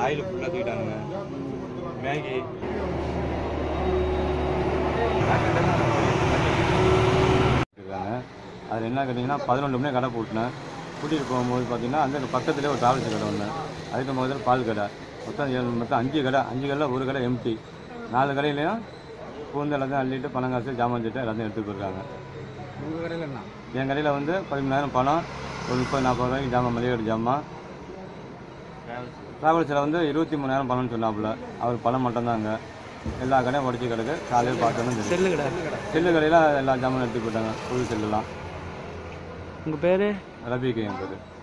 oil ஃபுல்லாக தூக்கிட்டானுங்க Maggi இருக்காங்க அதில் என்ன கேட்டிங்கன்னா பதினொன்று மணி கடை போட்டினேன் கூட்டிகிட்டு போகும்போது பார்த்தீங்கன்னா அந்த பக்கத்துலேயே ஒரு டிராவல்ஸ் கடை ஒன்று அதுக்கு முதல்ல பால் கடை மொத்தம் ஏழு மொத்தம் அஞ்சு கடை அஞ்சு கடையில் ஒரு கடை எம்டி நாலு கடையிலையும் பூந்து எல்லாத்தையும் அள்ளிட்டு பணம் காசு ஜாமான் சட்டை எல்லாத்தையும் எடுத்துட்டு போயிருக்காங்க உங்கள் கடையில் என்ன என் கடையில் வந்து பதிமூணாயிரம் பணம் ஒரு முப்பது நாற்பது ரூபாய்க்கு ஜாமான் மளிகை ஜாமான் டிராவல்ஸில் வந்து இருபத்தி மூணாயிரம் பணம்னு சொன்னாப்புல அவர் பணம் மட்டும்தாங்க எல்லா கடையும் உடச்சி கிடக்கு காலையில் பார்த்தோன்னு தெரியும் செல்லு கடை செல்லு கடையில் எல்லா ஜாமான் எடுத்து போயிட்டாங்க புது செல்லுலாம் உங்கள் பேர் ரபிக்கு என் பேர்